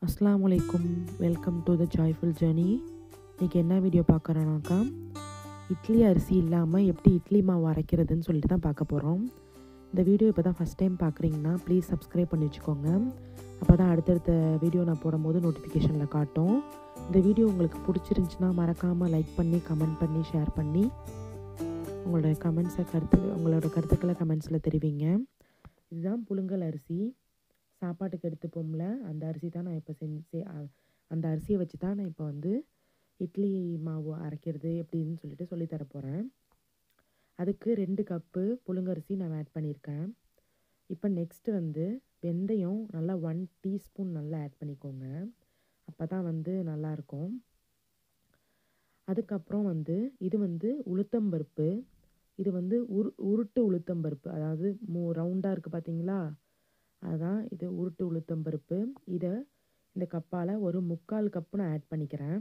அஸ்ஸலாமு அலைக்கும் welcome to the joyful journey இன்றைக்கி என்ன வீடியோ பார்க்குறோன்னாக்கா இட்லி அரிசி இல்லாமல் எப்படி இட்லி மாவு அரைக்கிறதுன்னு சொல்லிட்டு தான் பார்க்க போகிறோம் இந்த வீடியோ இப்போ தான் ஃபஸ்ட் டைம் பார்க்குறீங்கன்னா ப்ளீஸ் சப்ஸ்கிரைப் பண்ணி வச்சுக்கோங்க அப்போ தான் அடுத்தடுத்த வீடியோ நான் போடும்போது நோட்டிஃபிகேஷனில் காட்டும் இந்த வீடியோ உங்களுக்கு பிடிச்சிருந்துச்சின்னா மறக்காமல் லைக் பண்ணி கமெண்ட் பண்ணி ஷேர் பண்ணி உங்களோட கமெண்ட்ஸை கருத்து உங்களோட கருத்துக்களை கமெண்ட்ஸில் தெரிவிங்க இதுதான் புழுங்கல் அரிசி சாப்பாட்டுக்கு எடுத்துப்போம்ல அந்த அரிசி தான் நான் இப்போ செஞ்சு அ- அந்த அரிசியை வச்சு தான் நான் இப்போ வந்து இட்லி மாவு அரைக்கிறது எப்படின்னு சொல்லிட்டு சொல்லித் தர போகிறேன் அதுக்கு ரெண்டு கப்பு புழுங்கரிசி நான் ஆட் பண்ணியிருக்கேன் இப்போ நெக்ஸ்ட்டு வந்து வெந்தயம் நல்லா ஒன் டீஸ்பூன் நல்லா ஆட் பண்ணிக்கோங்க அப்போ தான் வந்து நல்லாயிருக்கும் அதுக்கப்புறம் வந்து இது வந்து உளுத்தம்பருப்பு இது வந்து உரு உருட்டு உளுத்தம்பருப்பு அதாவது மூ ரவுண்டாக இருக்குது பார்த்தீங்களா அதான் இது உருட்டு உளுத்தம்பருப்பு இதை இந்த கப்பால் ஒரு முக்கால் கப்பு நான் ஆட் பண்ணிக்கிறேன்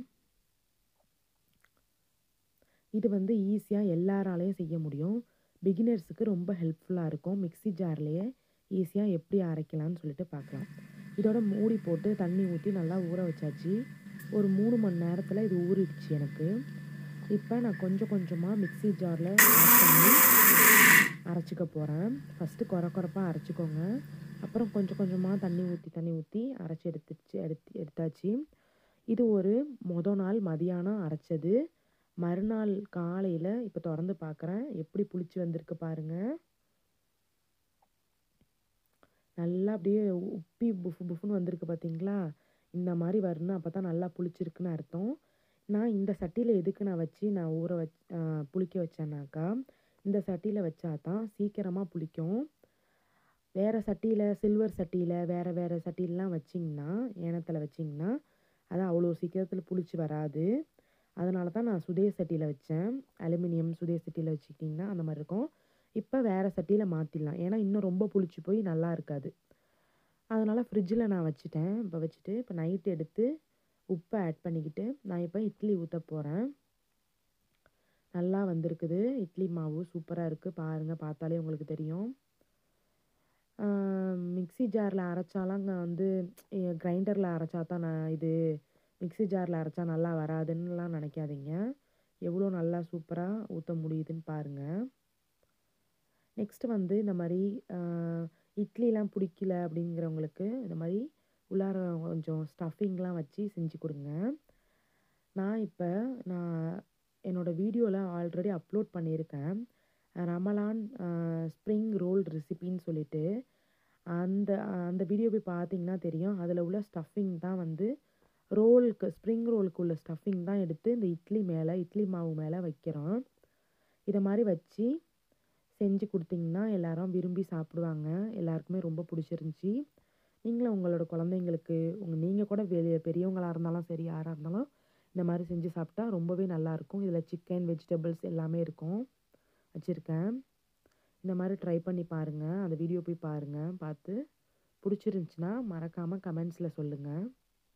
இது வந்து ஈஸியாக எல்லாராலையும் செய்ய முடியும் பிகினர்ஸுக்கு ரொம்ப ஹெல்ப்ஃபுல்லாக இருக்கும் மிக்ஸி ஜார்லேயே ஈஸியாக எப்படி அரைக்கலாம்னு சொல்லிட்டு பார்க்கலாம் இதோட மூடி போட்டு தண்ணி ஊற்றி நல்லா ஊற வச்சாச்சு ஒரு மூணு மணி நேரத்தில் இது ஊறிடுச்சு எனக்கு இப்போ நான் கொஞ்சம் கொஞ்சமாக மிக்ஸி ஜாரில் ஆட் பண்ணி அரைச்சிக்க போகிறேன் ஃபஸ்ட்டு குறை குறைப்பாக அரைச்சிக்கோங்க அப்புறம் கொஞ்சம் கொஞ்சமாக தண்ணி ஊற்றி தண்ணி ஊற்றி அரைச்சி எடுத்துச்சு எடுத்து எடுத்தாச்சு இது ஒரு மொதல் நாள் மதியானம் அரைச்சது மறுநாள் காலையில் இப்போ திறந்து பார்க்குறேன் எப்படி புளிச்சு வந்திருக்கு பாருங்க நல்லா அப்படியே உப்பி புஃபு புஃப்னு வந்திருக்கு பார்த்தீங்களா இந்த மாதிரி வரணும் அப்போ தான் நல்லா புளிச்சிருக்குன்னு அர்த்தம் நான் இந்த சட்டியில் எதுக்கு நான் வச்சு நான் ஊற வச் ஆ, புளிக்க வச்சேன்னாக்கா இந்த சட்டியில் வச்சா தான் சீக்கிரமாக புளிக்கும் வேறு சட்டியில் சில்வர் சட்டியில் வேறு வேறு சட்டிலலாம் வச்சிங்கன்னா ஏனத்தில் வச்சிங்கன்னா அது அவ்வளோ சீக்கிரத்தில் புளிச்சு வராது அதனால தான் நான் சுதே சட்டியில் வச்சேன் அலுமினியம் சுதே சட்டியில் வச்சுக்கிட்டிங்கன்னா அந்த மாதிரி இருக்கும் இப்போ வேறு சட்டியில் மாற்றிடலாம் ஏன்னா இன்னும் ரொம்ப புளிச்சு போய் நல்லா இருக்காது அதனால் ஃப்ரிட்ஜில் நான் வச்சுட்டேன் இப்போ வச்சுட்டு இப்போ நைட் எடுத்து உப்பை ஆட் பண்ணிக்கிட்டு நான் இப்போ இட்லி ஊற்ற போகிறேன் நல்லா வந்திருக்குது இட்லி மாவு சூப்பராக இருக்குது பாருங்கள் பார்த்தாலே உங்களுக்கு தெரியும் மிக்ஸி ஜாரில் அரைச்சாலாம் அங்கே வந்து கிரைண்டரில் அரைச்சா தான் நான் இது மிக்ஸி ஜாரில் அரைச்சா நல்லா வராதுன்னுலாம் நினைக்காதீங்க எவ்வளோ நல்லா சூப்பராக ஊற்ற முடியுதுன்னு பாருங்கள் நெக்ஸ்ட் வந்து இந்த மாதிரி ஆஹ், இட்லிலாம் பிடிக்கல அப்படிங்கிறவங்களுக்கு இந்த மாதிரி உள்ளார கொஞ்சம் ஸ்டஃபிங்லாம் வச்சு செஞ்சு கொடுங்க நான் இப்போ நான் என்னோடய வீடியோவில் ஆல்ரெடி அப்லோட் பண்ணியிருக்கேன் ரமலான் ஸ்ப்ரிங் ரோல் ரெசிபின்னு சொல்லிட்டு அந்த அந்த வீடியோ போய் பார்த்தீங்கன்னா தெரியும் அதில் உள்ள ஸ்டஃபிங் தான் வந்து ரோலுக்கு ஸ்ப்ரிங் ரோலுக்கு உள்ள ஸ்டஃபிங் தான் எடுத்து இந்த இட்லி மேலே இட்லி மாவு மேலே வைக்கிறோம் இதை மாதிரி வச்சு செஞ்சு கொடுத்தீங்கன்னா எல்லாரும் விரும்பி சாப்பிடுவாங்க எல்லாருக்குமே ரொம்ப பிடிச்சிருந்துச்சி நீங்களும் உங்களோட குழந்தைங்களுக்கு உங்கள் நீங்கள் கூட வெளிய பெரியவங்களாக இருந்தாலும் சரி யாராக இருந்தாலும் இந்த மாதிரி செஞ்சு சாப்பிட்டா ரொம்பவே நல்லாயிருக்கும் இதில் சிக்கன் வெஜிடபிள்ஸ் எல்லாமே இருக்கும் வச்சுருக்கேன் இந்த மாதிரி ட்ரை பண்ணி பாருங்கள் அந்த வீடியோ போய் பாருங்கள் பார்த்து பிடிச்சிருந்துச்சின்னா மறக்காமல் கமெண்ட்ஸில் சொல்லுங்கள்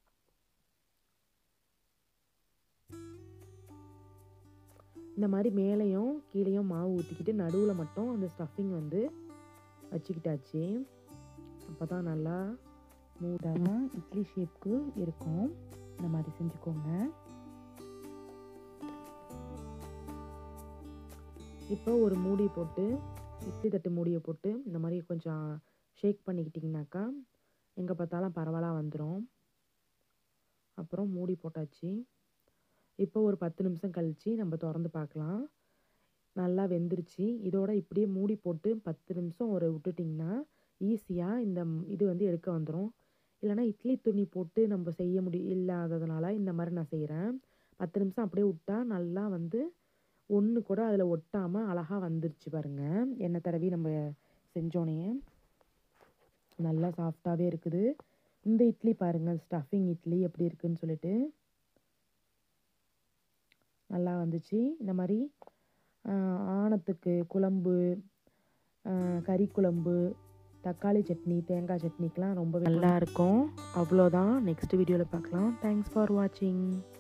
இந்த மாதிரி மேலேயும் கீழேயும் மாவு ஊற்றிக்கிட்டு நடுவில் மட்டும் அந்த ஸ்டஃபிங் வந்து வச்சுக்கிட்டாச்சு அப்போ தான் நல்லா மூடாக இட்லி ஷேப்க்கு இருக்கும் இந்த மாதிரி செஞ்சுக்கோங்க இப்போ ஒரு மூடி போட்டு இட்லி தட்டு மூடியை போட்டு இந்த மாதிரி கொஞ்சம் ஷேக் பண்ணிக்கிட்டிங்கனாக்கா எங்கே பார்த்தாலும் பரவலாக வந்துடும் அப்புறம் மூடி போட்டாச்சு இப்போ ஒரு பத்து நிமிஷம் கழித்து நம்ம திறந்து பார்க்கலாம் நல்லா வெந்துருச்சு இதோட இப்படியே மூடி போட்டு பத்து நிமிஷம் ஒரு விட்டுட்டிங்கன்னா ஈஸியாக இந்த ம்- இது வந்து எடுக்க வந்துடும் இல்லைன்னா இட்லி துணி போட்டு நம்ம செய்ய முடி இல்லாததுனால இந்த மாதிரி நான் செய்கிறேன் பத்து நிமிஷம் அப்படியே விட்டா நல்லா வந்து ஒன்று கூட அதில் ஒட்டாமல் அழகாக வந்துருச்சு பாருங்க எண்ணெய் தடவி நம்ம செஞ்சோனே நல்லா சாஃப்டாகவே இருக்குது இந்த இட்லி பாருங்கள் ஸ்டஃபிங் இட்லி எப்படி இருக்குன்னு சொல்லிட்டு நல்லா வந்துச்சு இந்த மாதிரி ஆஹ், ஆணத்துக்கு குழம்பு ஆஹ், கறி குழம்பு தக்காளி சட்னி தேங்காய் சட்னிக்கெலாம் ரொம்ப நல்லா இருக்கும் அவ்வளோதான் நெக்ஸ்ட் வீடியோவில் பார்க்கலாம் தேங்க்ஸ் ஃபார் வாட்சிங்